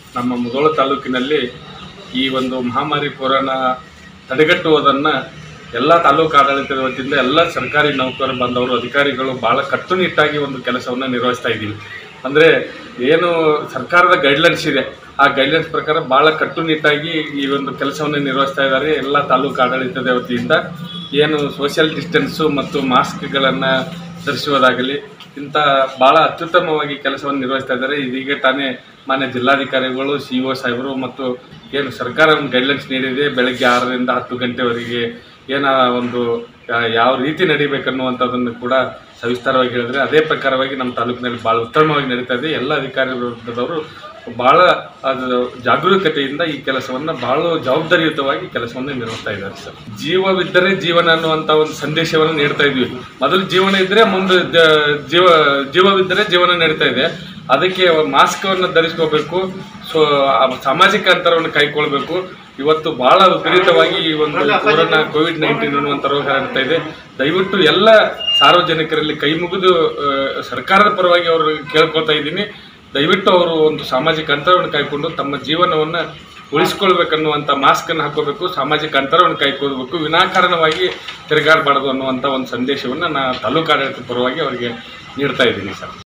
ನಮ್ಮ ಮುಧೋಳ ತಾಲೂಕಿನಲ್ಲಿ ಈ ಒಂದು ಮಹಾಮಾರಿ ಕೊರೋನಾ ತಡೆಗಟ್ಟುವುದನ್ನು ಎಲ್ಲ ತಾಲೂಕು ಆಡಳಿತದ ವತಿಯಿಂದ ಎಲ್ಲ ಸರ್ಕಾರಿ ನೌಕರ ಬಂದವರು ಅಧಿಕಾರಿಗಳು ಭಾಳ ಕಟ್ಟುನಿಟ್ಟಾಗಿ ಒಂದು ಕೆಲಸವನ್ನು ನಿರ್ವಹಿಸ್ತಾ ಇದ್ದೀವಿ ಅಂದರೆ ಏನು ಸರ್ಕಾರದ ಗೈಡ್ಲೈನ್ಸ್ ಇದೆ ಆ ಗೈಡ್ಲೈನ್ಸ್ ಪ್ರಕಾರ ಭಾಳ ಕಟ್ಟುನಿಟ್ಟಾಗಿ ಈ ಒಂದು ಕೆಲಸವನ್ನು ನಿರ್ವಹಿಸ್ತಾ ಇದ್ದಾರೆ ಎಲ್ಲ ತಾಲೂಕು ಆಡಳಿತದ ವತಿಯಿಂದ ಏನು ಸೋಷಿಯಲ್ ಡಿಸ್ಟೆನ್ಸು ಮತ್ತು ಮಾಸ್ಕ್ಗಳನ್ನು ಧರಿಸುವುದಾಗಲಿ ಇಂಥ ಭಾಳ ಅತ್ಯುತ್ತಮವಾಗಿ ಕೆಲಸವನ್ನು ನಿರ್ವಹಿಸ್ತಾ ಇದ್ದಾರೆ ಇದೀಗ ತಾನೇ ಮಾನ್ಯ ಜಿಲ್ಲಾಧಿಕಾರಿಗಳು ಸಿ ಒ ಸಾಹೇಬರು ಮತ್ತು ಏನು ಸರ್ಕಾರ ಒಂದು ಗೈಡ್ಲೈನ್ಸ್ ನೀಡಿದೆ ಬೆಳಗ್ಗೆ ಆರರಿಂದ ಹತ್ತು ಗಂಟೆವರೆಗೆ ಏನ ಒಂದು ಆ, ಯಾವ ರೀತಿ ನಡಿಬೇಕನ್ನುವಂಥದ್ದನ್ನು ಕೂಡ ಸವಿಸ್ತಾರವಾಗಿ ಹೇಳಿದ್ರೆ ಅದೇ ಪ್ರಕಾರವಾಗಿ ನಮ್ಮ ತಾಲೂಕಿನಲ್ಲಿ ಭಾಳ ಉತ್ತಮವಾಗಿ ನಡೀತಾ ಇದೆ ಎಲ್ಲ ಅಧಿಕಾರಿ ವೃಂದದವರು ಭಾಳ ಅದು ಜಾಗರೂಕತೆಯಿಂದ ಈ ಕೆಲಸವನ್ನು ಭಾಳ ಜವಾಬ್ದಾರಿಯುತವಾಗಿ ಕೆಲಸವನ್ನು ನಿರ್ವಹಿಸ್ತಾ ಇದ್ದಾರೆ ಸರ್ ಜೀವವಿದ್ದರೆ ಜೀವನ ಅನ್ನುವಂಥ ಒಂದು ಸಂದೇಶವನ್ನು ನೀಡ್ತಾ ಇದ್ವಿ ಮೊದಲು ಜೀವನ ಇದ್ದರೆ ಮುಂದೆ ಜ- ಜೀವ ಜೀವವಿದ್ದರೆ ಜೀವನ ನಡೀತಾ ಇದೆ ಅದಕ್ಕೆ ಮಾಸ್ಕನ್ನು ಧರಿಸ್ಕೋಬೇಕು ಸೊ ಆ ಸಾಮಾಜಿಕ ಅಂತರವನ್ನು ಕಾಯ್ಕೊಳ್ಬೇಕು ಇವತ್ತು ಬಹಳ ವಿಪರೀತವಾಗಿ ಈ ಒಂದು ಕೊರೋನಾ ಕೋವಿಡ್ ನೈನ್ಟೀನ್ ಅನ್ನುವಂಥ ರೋಗ ಹರಡ್ತಾ ಇದೆ ದಯವಿಟ್ಟು ಎಲ್ಲ ಸಾರ್ವಜನಿಕರಲ್ಲಿ ಕೈ ಮುಗಿದು ಆ, ಸರ್ಕಾರದ ಪರವಾಗಿ ಅವರು ಕೇಳ್ಕೊಳ್ತಾ ಇದ್ದೀನಿ ದಯವಿಟ್ಟು ಅವರು ಒಂದು ಸಾಮಾಜಿಕ ಅಂತರವನ್ನು ಕಾಯ್ಕೊಂಡು ತಮ್ಮ ಜೀವನವನ್ನು ಉಳಿಸ್ಕೊಳ್ಬೇಕನ್ನುವಂಥ ಮಾಸ್ಕನ್ನು ಹಾಕೋಬೇಕು ಸಾಮಾಜಿಕ ಅಂತರವನ್ನು ಕಾಯ್ಕೊಳ್ಬೇಕು ವಿನಾಕಾರಣವಾಗಿ ತಿರುಗಾಡಬಾರ್ದು ಅನ್ನುವಂಥ ಒಂದು ಸಂದೇಶವನ್ನು ನಾ ತಾಲೂಕು ಆಡಳಿತ ಪರವಾಗಿ ಅವರಿಗೆ ನೀಡ್ತಾ ಇದ್ದೀನಿ ಸರ್